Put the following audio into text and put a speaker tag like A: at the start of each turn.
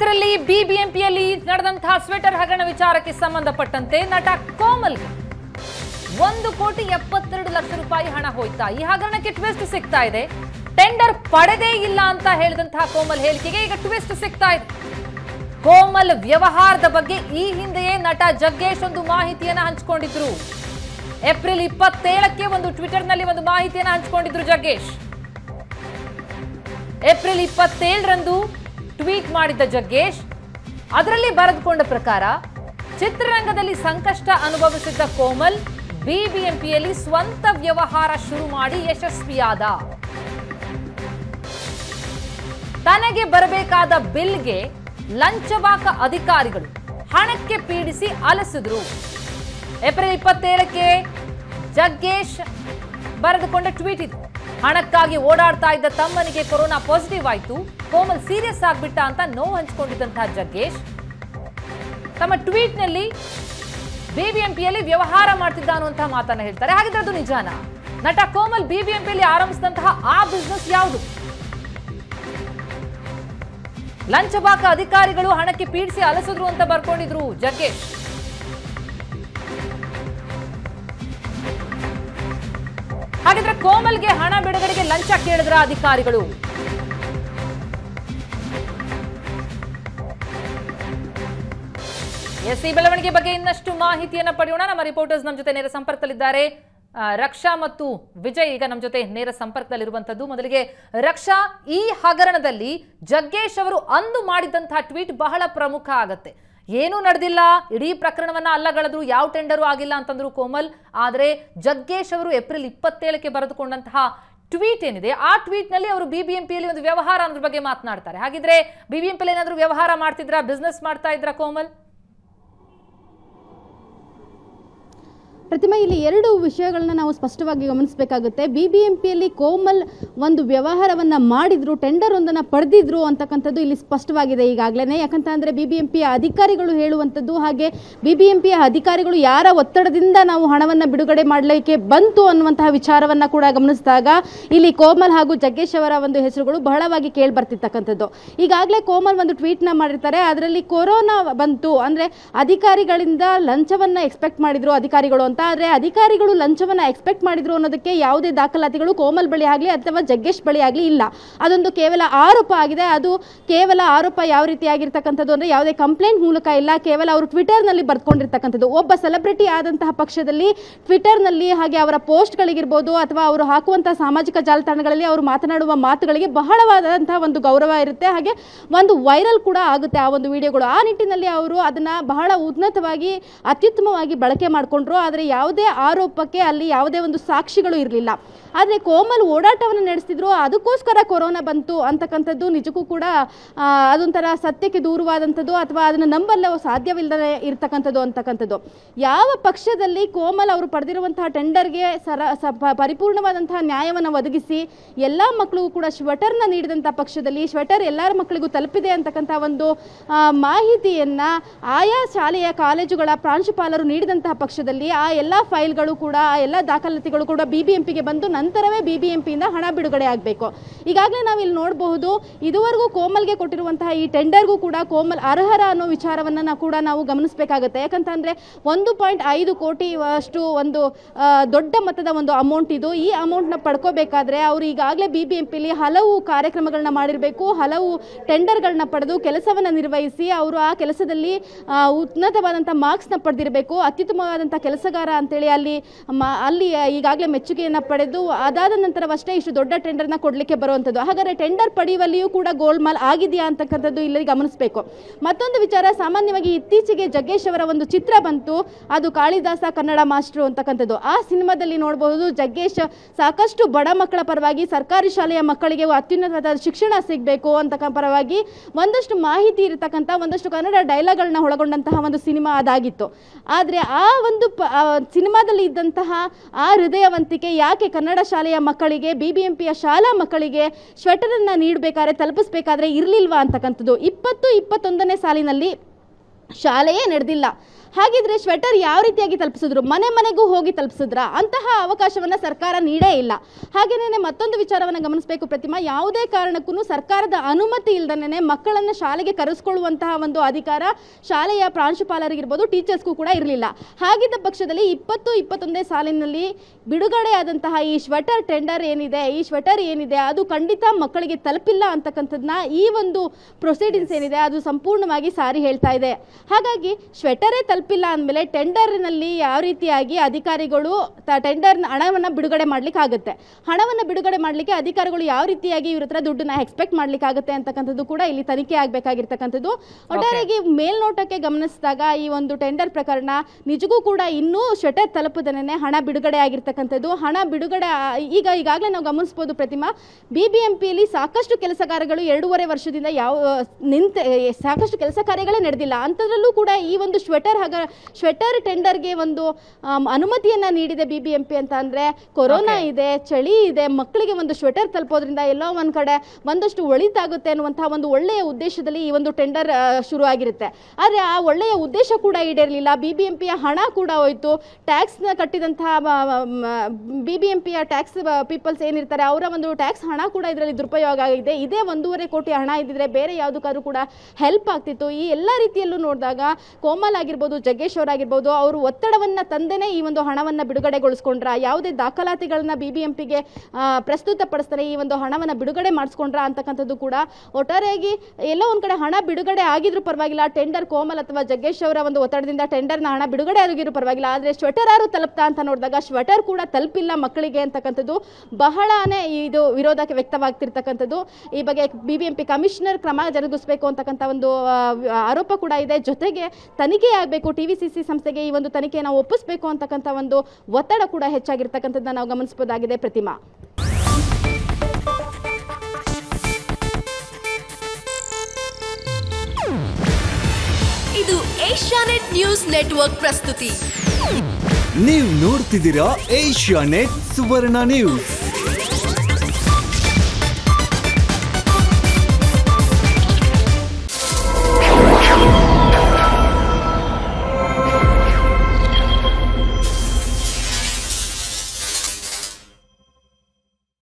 A: ಹೆಸರಲ್ಲಿ ಬಿಬಿಎಂಪಿಯಲ್ಲಿ ನಡೆದಂತಹ ಸ್ವೆಟರ್ ಹಗರಣ ವಿಚಾರಕ್ಕೆ ಸಂಬಂಧಪಟ್ಟಂತೆ ನಟ ಕೋಮಲ್ಗೆ ಒಂದು ಕೋಟಿ ಎಪ್ಪತ್ತೆರಡು ಲಕ್ಷ ರೂಪಾಯಿ ಹಣ ಹೋಯ್ತಾ ಈ ಹಗರಣಕ್ಕೆ ಟ್ವಿಸ್ಟ್ ಸಿಗ್ತಾ ಇದೆ ಟೆಂಡರ್ ಪಡೆದೇ ಇಲ್ಲ ಅಂತ ಹೇಳಿದಂತಹ ಕೋಮಲ್ ಹೇಳಿಕೆಗೆ ಈಗ ಟ್ವಿಸ್ಟ್ ಸಿಗ್ತಾ ಇದೆ ಕೋಮಲ್ ವ್ಯವಹಾರದ ಬಗ್ಗೆ ಈ ಹಿಂದೆಯೇ ನಟ ಜಗ್ಗೇಶ್ ಒಂದು ಮಾಹಿತಿಯನ್ನ ಹಂಚಿಕೊಂಡಿದ್ರು ಏಪ್ರಿಲ್ ಇಪ್ಪತ್ತೇಳಕ್ಕೆ ಒಂದು ಟ್ವಿಟರ್ನಲ್ಲಿ ಒಂದು ಮಾಹಿತಿಯನ್ನ ಹಂಚಿಕೊಂಡಿದ್ರು ಜಗ್ಗೇಶ್ ಏಪ್ರಿಲ್ ಇಪ್ಪತ್ತೇಳರಂದು ಟ್ವೀಟ್ ಮಾಡಿದ್ದ ಜಗ್ಗೇಶ್ ಅದರಲ್ಲಿ ಬರೆದುಕೊಂಡ ಪ್ರಕಾರ ಚಿತ್ರರಂಗದಲ್ಲಿ ಸಂಕಷ್ಟ ಅನುಭವಿಸಿದ್ದ ಕೋಮಲ್ ಬಿಬಿಎಂಪಿಯಲ್ಲಿ ಸ್ವಂತ ವ್ಯವಹಾರ ಶುರು ಮಾಡಿ ಯಶಸ್ವಿಯಾದ ತನಗೆ ಬರಬೇಕಾದ ಬಿಲ್ಗೆ ಲಂಚವಾಕ ಅಧಿಕಾರಿಗಳು ಹಣಕ್ಕೆ ಪೀಡಿಸಿ ಅಲಸಿದ್ರು ಏಪ್ರಿಲ್ ಇಪ್ಪತ್ತೇಳಕ್ಕೆ ಜಗ್ಗೇಶ್ ಬರೆದುಕೊಂಡ ಟ್ವೀಟ್ ಇದು ಹಣಕ್ಕಾಗಿ ಓಡಾಡ್ತಾ ಇದ್ದ ತಮ್ಮನಿಗೆ ಕೊರೋನಾ ಪಾಸಿಟಿವ್ ಆಯ್ತು ಕೋಮಲ್ ಸೀರಿಯಸ್ ಆಗ್ಬಿಟ್ಟ ಅಂತ ನೋವು ಹಂಚಿಕೊಂಡಿದ್ದಂತಹ ಜಗ್ಗೇಶ್ ತಮ್ಮ ಟ್ವೀಟ್ನಲ್ಲಿ ಬಿಬಿಎಂಪಿಯಲ್ಲಿ ವ್ಯವಹಾರ ಮಾಡ್ತಿದ್ದ ಅನ್ನುವಂತಹ ಮಾತನ್ನ ಹೇಳ್ತಾರೆ ಹಾಗಿದ್ರೆ ಅದು ನಿಜಾನ ನಟ ಕೋಮಲ್ ಬಿಬಿಎಂಪಿಯಲ್ಲಿ ಆರಂಭಿಸಿದಂತಹ ಆ ಬಿಸ್ನೆಸ್ ಯಾವುದು ಲಂಚಬಾಕ ಅಧಿಕಾರಿಗಳು ಹಣಕ್ಕೆ ಪೀಡಿಸಿ ಅಲಸಿದ್ರು ಅಂತ ಬರ್ಕೊಂಡಿದ್ರು ಜಗ್ಗೇಶ್ ಹಾಗಿದ್ರೆ ಕೋಮಲ್ಗೆ ಹಣ ಬಿಡುಗಡೆಗೆ ಲಂಚ ಕೇಳಿದ್ರ ಅಧಿಕಾರಿಗಳು ಎಸ್ ಈ ಬೆಳವಣಿಗೆ ಬಗ್ಗೆ ಇನ್ನಷ್ಟು ಮಾಹಿತಿಯನ್ನ ಪಡೆಯೋಣ ನಮ್ಮ ರಿಪೋರ್ಟರ್ಸ್ ನಮ್ಮ ಜೊತೆ ನೇರ ಸಂಪರ್ಕದಲ್ಲಿದ್ದಾರೆ ಆ, ರಕ್ಷಾ ಮತ್ತು ವಿಜಯ್ ಈಗ ನಮ್ಮ ಜೊತೆ ನೇರ ಸಂಪರ್ಕದಲ್ಲಿರುವಂತದ್ದು ಮೊದಲಿಗೆ ರಕ್ಷಾ ಈ ಹಗರಣದಲ್ಲಿ ಜಗ್ಗೇಶ್ ಅವರು ಅಂದು ಮಾಡಿದಂತಹ ಟ್ವೀಟ್ ಬಹಳ ಪ್ರಮುಖ ಆಗತ್ತೆ ಏನೂ ನಡೆದಿಲ್ಲ ಇಡೀ ಪ್ರಕರಣವನ್ನ ಅಲ್ಲಗಳೆದ್ರು ಯಾವ ಟೆಂಡರು ಆಗಿಲ್ಲ ಅಂತಂದ್ರು ಕೋಮಲ್ ಆದರೆ ಜಗ್ಗೇಶ್ ಅವರು ಏಪ್ರಿಲ್ ಇಪ್ಪತ್ತೇಳಕ್ಕೆ ಬರೆದುಕೊಂಡಂತಹ ಟ್ವೀಟ್ ಏನಿದೆ ಆ ಟ್ವೀಟ್ನಲ್ಲಿ ಅವರು ಬಿಬಿಎಂಪಿಯಲ್ಲಿ ಒಂದು ವ್ಯವಹಾರ ಅನ್ನೋದ್ರ ಬಗ್ಗೆ ಮಾತನಾಡ್ತಾರೆ ಹಾಗಿದ್ರೆ ಬಿಬಿಎಂಪಿಯಲ್ಲಿ ಏನಾದರೂ ವ್ಯವಹಾರ ಮಾಡ್ತಿದ್ರಾ ಬಿಸ್ನೆಸ್ ಮಾಡ್ತಾ ಇದ್ರಾ ಕೋಮಲ್
B: ಪ್ರತಿಮಾ ಇಲ್ಲಿ ಎರಡು ವಿಷಯಗಳನ್ನ ನಾವು ಸ್ಪಷ್ಟವಾಗಿ ಗಮನಿಸಬೇಕಾಗುತ್ತೆ ಬಿ ಬಿ ಎಂ ಪಿಯಲ್ಲಿ ಕೋಮಲ್ ಒಂದು ವ್ಯವಹಾರವನ್ನು ಮಾಡಿದ್ರು ಟೆಂಡರ್ ಒಂದನ್ನು ಪಡೆದಿದ್ರು ಅಂತಕ್ಕಂಥದ್ದು ಇಲ್ಲಿ ಸ್ಪಷ್ಟವಾಗಿದೆ ಈಗಾಗಲೇ ಯಾಕಂತ ಅಂದರೆ ಬಿ ಬಿ ಎಂ ಪಿಯ ಅಧಿಕಾರಿಗಳು ಹೇಳುವಂಥದ್ದು ಹಾಗೆ ಬಿ ಬಿ ಎಂ ಪಿಯ ಅಧಿಕಾರಿಗಳು ಯಾರ ಒತ್ತಡದಿಂದ ನಾವು ಹಣವನ್ನು ಬಿಡುಗಡೆ ಮಾಡಲಿಕ್ಕೆ ಬಂತು ಅನ್ನುವಂತಹ ವಿಚಾರವನ್ನು ಕೂಡ ಗಮನಿಸಿದಾಗ ಇಲ್ಲಿ ಕೋಮಲ್ ಹಾಗೂ ಜಗ್ಗೇಶ್ ಅವರ ಒಂದು ಹೆಸರುಗಳು ಬಹಳವಾಗಿ ಕೇಳಿ ಬರ್ತಿರ್ತಕ್ಕಂಥದ್ದು ಈಗಾಗಲೇ ಕೋಮಲ್ ಒಂದು ಟ್ವೀಟ್ನ ಮಾಡಿರ್ತಾರೆ ಅದರಲ್ಲಿ ಕೊರೋನಾ ಬಂತು ಅಂದರೆ ಅಧಿಕಾರಿಗಳಿಂದ ಲಂಚವನ್ನ ಎಕ್ಸ್ಪೆಕ್ಟ್ ಮಾಡಿದ್ರು ಅಧಿಕಾರಿಗಳು ಅಂತ ಆದರೆ ಅಧಿಕಾರಿಗಳು ಲಂಚವನ್ನ ಎಕ್ಸ್ಪೆಕ್ಟ್ ಮಾಡಿದ್ರು ಅನ್ನೋದಕ್ಕೆ ಯಾವುದೇ ದಾಖಲಾತಿಗಳು ಕೋಮಲ್ ಬಳಿ ಆಗಲಿ ಅಥವಾ ಜಗ್ಗೇಶ್ ಬಳಿ ಆಗಲಿ ಇಲ್ಲ ಅದೊಂದು ಕೇವಲ ಆರೋಪ ಆಗಿದೆ ಅದು ಕೇವಲ ಆರೋಪ ಯಾವ ರೀತಿಯಾಗಿರ್ತಕ್ಕಂಥದ್ದು ಅಂದರೆ ಯಾವುದೇ ಕಂಪ್ಲೇಂಟ್ ಮೂಲಕ ಇಲ್ಲ ಕೇವಲ ಅವರು ಟ್ವಿಟರ್ನಲ್ಲಿ ಬರ್ಕೊಂಡಿರ್ತಕ್ಕಂಥದ್ದು ಒಬ್ಬ ಸೆಲೆಬ್ರಿಟಿ ಆದಂತಹ ಪಕ್ಷದಲ್ಲಿ ಟ್ವಿಟರ್ನಲ್ಲಿ ಹಾಗೆ ಅವರ ಪೋಸ್ಟ್ಗಳಿಗಿರ್ಬೋದು ಅಥವಾ ಅವರು ಹಾಕುವಂತಹ ಸಾಮಾಜಿಕ ಜಾಲತಾಣಗಳಲ್ಲಿ ಅವರು ಮಾತನಾಡುವ ಮಾತುಗಳಿಗೆ ಬಹಳವಾದಂತಹ ಒಂದು ಗೌರವ ಇರುತ್ತೆ ಹಾಗೆ ಒಂದು ವೈರಲ್ ಕೂಡ ಆಗುತ್ತೆ ಆ ಒಂದು ವಿಡಿಯೋಗಳು ಆ ನಿಟ್ಟಿನಲ್ಲಿ ಅವರು ಅದನ್ನ ಬಹಳ ಉನ್ನತವಾಗಿ ಅತ್ಯುತ್ತಮವಾಗಿ ಬಳಕೆ ಮಾಡಿಕೊಂಡ್ರು ಆದರೆ ಯಾವುದೇ ಆರೋಪಕ್ಕೆ ಅಲ್ಲಿ ಯಾವುದೇ ಒಂದು ಸಾಕ್ಷಿಗಳು ಇರಲಿಲ್ಲ ಆದರೆ ಕೋಮಲ್ ಓಡಾಟವನ್ನು ನಡೆಸ್ತಿದ್ರು ಅದಕ್ಕೋಸ್ಕರ ಕೊರೋನಾ ಬಂತು ಅಂತಕ್ಕಂಥದ್ದು ನಿಜಕ್ಕೂ ಕೂಡ ಆ, ಅದೊಂಥರ ಸತ್ಯಕ್ಕೆ ದೂರವಾದಂಥದ್ದು ಅಥವಾ ಅದನ್ನು ನಂಬಲ್ಲ ಸಾಧ್ಯವಿಲ್ಲದೆ ಇರ್ತಕ್ಕಂಥದ್ದು ಅಂತಕ್ಕಂಥದ್ದು ಯಾವ ಪಕ್ಷದಲ್ಲಿ ಕೋಮಲ್ ಅವರು ಪಡೆದಿರುವಂತಹ ಟೆಂಡರ್ಗೆ ಸರ ಸ ಪ- ಪರಿಪೂರ್ಣವಾದಂತಹ ನ್ಯಾಯವನ್ನು ಒದಗಿಸಿ ಎಲ್ಲ ಮಕ್ಕಳಿಗೂ ಕೂಡ ಶ್ವೆಟರ್ನ ನೀಡಿದಂಥ ಪಕ್ಷದಲ್ಲಿ ಶ್ವೆಟರ್ ಎಲ್ಲರ ಮಕ್ಕಳಿಗೂ ತಲುಪಿದೆ ಅಂತಕ್ಕಂಥ ಒಂದು ಆ, ಮಾಹಿತಿಯನ್ನ ಆಯಾ ಶಾಲೆಯ ಕಾಲೇಜುಗಳ ಪ್ರಾಂಶುಪಾಲರು ನೀಡಿದಂತಹ ಪಕ್ಷದಲ್ಲಿ ಆ ಎಲ್ಲ ಫೈಲ್ಗಳು ಕೂಡ ಆ ಎಲ್ಲ ದಾಖಲಾತಿಗಳು ಕೂಡ ಬಿ ಬಿ ಎಂ ಪಿಗೆ ಬಂದು ನಂತರವೇ ಬಿ ಬಿ ಎಂ ಪಿಯಿಂದ ಹಣ ಬಿಡುಗಡೆ ಆಗಬೇಕು ಈಗಾಗಲೇ ನಾವು ಇಲ್ಲಿ ನೋಡಬಹುದು ಇದುವರೆಗೂ ಕೋಮಲ್ಗೆ ಕೊಟ್ಟಿರುವಂತಹ ಈ ಟೆಂಡರ್ಗೂ ಕೂಡ ಕೋಮಲ್ ಅರ್ಹರ ಅನ್ನೋ ವಿಚಾರವನ್ನು ನಾವು ಕೂಡ ನಾವು ಗಮನಿಸಬೇಕಾಗುತ್ತೆ ಯಾಕಂತಂದ್ರೆ ಒಂದು ಪಾಯಿಂಟ್ ಐದು ಕೋಟಿ ಅಷ್ಟು ಒಂದು ಆ, ದೊಡ್ಡ ಮೊತ್ತದ ಒಂದು ಅಮೌಂಟ್ ಇದು ಈ ಅಮೌಂಟ್ನ ಪಡ್ಕೋಬೇಕಾದ್ರೆ ಅವರು ಈಗಾಗಲೇ ಬಿ ಬಿ ಎಂ ಪಿಲಿ ಹಲವು ಕಾರ್ಯಕ್ರಮಗಳನ್ನ ಮಾಡಿರಬೇಕು ಹಲವು ಟೆಂಡರ್ಗಳನ್ನ ಪಡೆದು ಕೆಲಸವನ್ನು ನಿರ್ವಹಿಸಿ ಅವರು ಆ ಕೆಲಸದಲ್ಲಿ ಆ, ಉನ್ನತವಾದಂಥ ಮಾರ್ಕ್ಸ್ನ ಪಡೆದಿರಬೇಕು ಅತ್ಯುತ್ತಮವಾದಂಥ ಕೆಲಸಗಾರ ಅಂತೇಳಿ ಅಲ್ಲಿ ಮ- ಅಲ್ಲಿ ಈಗಾಗಲೇ ಮೆಚ್ಚುಗೆಯನ್ನು ಪಡೆದು ಅದಾದ ನಂತರವಷ್ಟೇ ಇಷ್ಟು ದೊಡ್ಡ ಟೆಂಡರ್ನ ಕೊಡಲಿಕ್ಕೆ ಬರುವಂಥದ್ದು ಹಾಗಾದರೆ ಟೆಂಡರ್ ಪಡೆಯುವಲ್ಲಿಯೂ ಕೂಡ ಗೋಲ್ಮಾಲ್ ಆಗಿದೆಯಾ ಅಂತಕ್ಕಂಥದ್ದು ಇಲ್ಲಿ ಗಮನಿಸಬೇಕು ಮತ್ತೊಂದು ವಿಚಾರ ಸಾಮಾನ್ಯವಾಗಿ ಇತ್ತೀಚೆಗೆ ಜಗ್ಗೇಶ್ ಅವರ ಒಂದು ಚಿತ್ರ ಬಂತು ಅದು ಕಾಳಿದಾಸ ಕನ್ನಡ ಮಾಸ್ಟ್ರು ಅಂತಕ್ಕಂಥದ್ದು ಆ ಸಿನಿಮಾದಲ್ಲಿ ನೋಡಬಹುದು ಜಗ್ಗೇಶ್ ಸಾಕಷ್ಟು ಬಡ ಮಕ್ಕಳ ಪರವಾಗಿ ಸರ್ಕಾರಿ ಶಾಲೆಯ ಮಕ್ಕಳಿಗೆ ಅತ್ಯುನ್ನತವಾದ ಶಿಕ್ಷಣ ಸಿಗಬೇಕು ಅಂತಕ್ಕ ಪರವಾಗಿ ಒಂದಷ್ಟು ಮಾಹಿತಿ ಇರತಕ್ಕಂಥ ಒಂದಷ್ಟು ಕನ್ನಡ ಡೈಲಾಗ್ಗಳನ್ನ ಒಳಗೊಂಡಂತಹ ಒಂದು ಸಿನಿಮಾ ಅದಾಗಿತ್ತು ಆದರೆ ಆ ಒಂದು ಪ ಆ ಸಿನಿಮಾದಲ್ಲಿ ಇದ್ದಂತಹ ಆ ಹೃದಯವಂತಿಕೆ ಯಾಕೆ ಕನ್ನಡ ಶಾಲೆಯ ಮಕ್ಕಳಿಗೆ ಬಿ ಬಿ ಎಂ ಪಿಯ ಶಾಲಾ ಮಕ್ಕಳಿಗೆ ಸ್ವೆಟರನ್ನು ನೀಡಬೇಕಾದ್ರೆ ತಲುಪಿಸ್ಬೇಕಾದ್ರೆ ಇರಲಿಲ್ವಾ ಅಂತಕ್ಕಂಥದ್ದು ಇಪ್ಪತ್ತು ಇಪ್ಪತ್ತೊಂದನೇ ಸಾಲಿನಲ್ಲಿ ಶಾಲೆಯೇ ನಡೆದಿಲ್ಲ ಹಾಗಿದ್ರೆ ಸ್ವೆಟರ್ ಯಾವ ರೀತಿಯಾಗಿ ತಲುಪಿಸಿದ್ರು ಮನೆ ಮನೆಗೂ ಹೋಗಿ ತಲುಪಿಸಿದ್ರ ಅಂತಹ ಅವಕಾಶವನ್ನ ಸರ್ಕಾರ ನೀಡೇ ಇಲ್ಲ ಹಾಗೇನೇ ಮತ್ತೊಂದು ವಿಚಾರವನ್ನು ಗಮನಿಸಬೇಕು ಪ್ರತಿಮಾ ಯಾವುದೇ ಕಾರಣಕ್ಕೂ ಸರ್ಕಾರದ ಅನುಮತಿ ಇಲ್ದನೇ ಮಕ್ಕಳನ್ನ ಶಾಲೆಗೆ ಕರೆಸ್ಕೊಳ್ಳುವಂತಹ ಒಂದು ಅಧಿಕಾರ ಶಾಲೆಯ ಪ್ರಾಂಶುಪಾಲರಿಗಿರ್ಬೋದು ಟೀಚರ್ಸ್ಗೂ ಕೂಡ ಇರಲಿಲ್ಲ ಹಾಗಿದ್ದ ಪಕ್ಷದಲ್ಲಿ ಇಪ್ಪತ್ತು ಇಪ್ಪತ್ತೊಂದನೇ ಸಾಲಿನಲ್ಲಿ ಬಿಡುಗಡೆ ಆದಂತಹ ಈ ಸ್ವೆಟರ್ ಟೆಂಡರ್ ಏನಿದೆ ಈ ಸ್ವೆಟರ್ ಏನಿದೆ ಅದು ಖಂಡಿತ ಮಕ್ಕಳಿಗೆ ತಲುಪಿಲ್ಲ ಅಂತಕ್ಕಂಥದ್ದನ್ನ ಈ ಒಂದು ಪ್ರೊಸೀಡಿಂಗ್ಸ್ ಏನಿದೆ ಅದು ಸಂಪೂರ್ಣವಾಗಿ ಸಾರಿ ಹೇಳ್ತಾ ಇದೆ ಹಾಗಾಗಿ ಸ್ವೆಟರೇ ತಲುಪಿಲ್ಲ ಅಂದಮೇಲೆ ಟೆಂಡರ್ನಲ್ಲಿ ಯಾವ ರೀತಿಯಾಗಿ ಅಧಿಕಾರಿಗಳು ಟೆಂಡರ್ ಹಣವನ್ನು ಬಿಡುಗಡೆ ಮಾಡ್ಲಿಕ್ಕೆ ಆಗುತ್ತೆ ಹಣವನ್ನು ಬಿಡುಗಡೆ ಮಾಡಲಿಕ್ಕೆ ಅಧಿಕಾರಿಗಳು ಯಾವ ರೀತಿಯಾಗಿ ಇವ್ರ ಹತ್ರ ದುಡ್ಡನ್ನ ಎಕ್ಸ್ಪೆಕ್ಟ್ ಮಾಡ್ಲಿಕ್ಕೆ ಆಗುತ್ತೆ ಅಂತಕ್ಕಂಥದ್ದು ಕೂಡ ಇಲ್ಲಿ ತನಿಖೆ ಆಗಬೇಕಾಗಿರ್ತಕ್ಕಂಥದ್ದು ಒಟ್ಟಾರೆಯಾಗಿ ಮೇಲ್ನೋಟಕ್ಕೆ ಗಮನಿಸಿದಾಗ ಈ ಒಂದು ಟೆಂಡರ್ ಪ್ರಕರಣ ನಿಜಕ್ಕೂ ಕೂಡ ಇನ್ನೂ ಸ್ವೆಟರ್ ತಲುಪದನೇ ಹಣ ಬಿಡುಗಡೆ ಆಗಿರ್ತಕ್ಕಂಥದ್ದು ಹಣ ಬಿಡುಗಡೆ ಆ- ಈಗ ಈಗಾಗಲೇ ನಾವು ಗಮನಿಸ್ಬೋದು ಪ್ರತಿಮಾ ಬಿ ಬಿ ಎಂ ಪಿಯಲ್ಲಿ ಸಾಕಷ್ಟು ಕೆಲಸಗಾರಗಳು ಎರಡೂವರೆ ವರ್ಷದಿಂದ ಯಾವ ನಿಂತ ಸಾಕಷ್ಟು ಕೆಲಸ ಕಾರ್ಯಗಳೇ ನಡೆದಿಲ್ಲ ಅಂಥದ್ರಲ್ಲೂ ಕೂಡ ಈ ಒಂದು ಸ್ವೆಟರ್ ಹಾಗ ಸ್ವೆಟರ್ ಟೆಂಡರ್ಗೆ ಒಂದು ಆಮ್, ಅನುಮತಿಯನ್ನ ನೀಡಿದೆ ಬಿ ಬಿ ಎಂ ಪಿ ಅಂತ ಅಂದ್ರೆ ಕೊರೋನಾ
A: Okay.
B: ಇದೆ ಚಳಿ ಇದೆ ಮಕ್ಕಳಿಗೆ ಒಂದು ಸ್ವೆಟರ್ ತಲುಪೋದ್ರಿಂದ ಎಲ್ಲೋ ಒಂದ್ ಕಡೆ ಒಂದಷ್ಟು ಒಳಿತಾಗುತ್ತೆ ಅನ್ನುವಂತಹ ಒಂದು ಒಳ್ಳೆಯ ಉದ್ದೇಶದಲ್ಲಿ ಈ ಒಂದು ಟೆಂಡರ್ ಶುರು ಆಗಿರುತ್ತೆ ಆದರೆ ಆ ಒಳ್ಳೆಯ ಉದ್ದೇಶ ಕೂಡ ಈಡೇರಲಿಲ್ಲ ಬಿ ಬಿ ಎಂ ಪಿಯ ಹಣ ಕೂಡ ಹೋಯ್ತು ಟ್ಯಾಕ್ಸ್ನ ಕಟ್ಟಿದಂತಹ ಬಿ ಬಿ ಎಂ ಪಿಯ ಟ್ಯಾಕ್ಸ್ ಪೀಪಲ್ಸ್ ಏನಿರ್ತಾರೆ ಅವರ ಒಂದು ಟ್ಯಾಕ್ಸ್ ಹಣ ಕೂಡ ಇದರಲ್ಲಿ ದುರುಪಯೋಗ ಆಗಿದೆ ಇದೇ ಒಂದೂವರೆ ಕೋಟಿ ಹಣ ಇದ್ದಿದ್ರೆ ಬೇರೆ ಯಾವುದಕ್ಕಾದ್ರೂ ಕೂಡ ಹೆಲ್ಪ್ ಆಗ್ತಿತ್ತು ಈ ಎಲ್ಲ ರೀತಿಯಲ್ಲೂ ನೋಡಿದಾಗ ಕೋಮಲ್ ಆಗಿರ್ಬೋದು ಜಗ್ಗೇಶ್ ಅವರಾಗಿರ್ಬೋದು ಅವರು ಒತ್ತಡವನ್ನ ತಂದೇನೆ ಈ ಒಂದು ಹಣವನ್ನ ಬಿಡುಗಡೆಗೊಳಿಸ್ಕೊಂಡ್ರ ಯಾವುದೇ ದಾಖಲಾತಿಗಳನ್ನ ಬಿ ಬಿ ಎಂ ಪಿಗೆ ಪ್ರಸ್ತುತಪಡಿಸ್ತಾರೆ ಈ ಒಂದು ಹಣವನ್ನ ಬಿಡುಗಡೆ ಮಾಡಿಸ್ಕೊಂಡ್ರ ಅಂತಕ್ಕಂಥದ್ದು ಕೂಡ ಒಟ್ಟಾರೆಯಾಗಿ ಎಲ್ಲೋ ಒಂದ್ ಕಡೆ ಹಣ ಬಿಡುಗಡೆ ಆಗಿದ್ರು ಪರವಾಗಿಲ್ಲ ಟೆಂಡರ್ ಕೋಮಲ್ ಅಥವಾ ಜಗ್ಗೇಶ್ ಅವರ ಒಂದು ಒತ್ತಡದಿಂದ ಟೆಂಡರ್ನ ಹಣ ಬಿಡುಗಡೆ ಆಗಿದ್ರು ಪರವಾಗಿಲ್ಲ ಆದರೆ ಸ್ವೆಟರ್ ಯಾರು ತಲುಪ್ತಾ ಅಂತ ನೋಡಿದಾಗ ಸ್ವೆಟರ್ ಕೂಡ ತಲುಪಿಲ್ಲ ಮಕ್ಕಳಿಗೆ ಅಂತಕ್ಕಂಥದ್ದು ಬಹಳನೇ ಇದು ವಿರೋಧಕ್ಕೆ ವ್ಯಕ್ತವಾಗ್ತಿರ್ತಕ್ಕಂಥದ್ದು ಈ ಬಗ್ಗೆ B B M P commissioner ಕ್ರಮ ಜರುಗಿಸಬೇಕು ಅಂತಕ್ಕಂಥ ಒಂದು ಆ, ಆರೋಪ ಕೂಡ ಇದೆ ಜೊತೆಗೆ ತನಿಖೆ ಆಗಬೇಕು ಟಿ ವಿ ಸಿ ಸಿ ಸಂಸ್ಥೆಗೆ ಈ ಒಂದು ತನಿಖೆಯನ್ನು ಒಪ್ಪಿಸಬೇಕು ಅಂತಕ್ಕಂಥ ಒಂದು ಒತ್ತಡ ಕೂಡ ಹೆಚ್ಚಾಗಿರ್ತಕ್ಕಂಥದ್ದನ್ನ ನಾವು ಗಮನಿಸಬಹುದಾಗಿದೆ ಪ್ರತಿಮಾ
C: ಇದು ಏಷ್ಯಾನೆಟ್ ನ್ಯೂಸ್ ನೆಟ್ವರ್ಕ್ ಪ್ರಸ್ತುತಿ
D: ನೀವು ನೋಡ್ತಿದ್ದೀರಾ ಏಷ್ಯಾ ನೆಟ್ ಸುವರ್ಣ ನ್ಯೂಸ್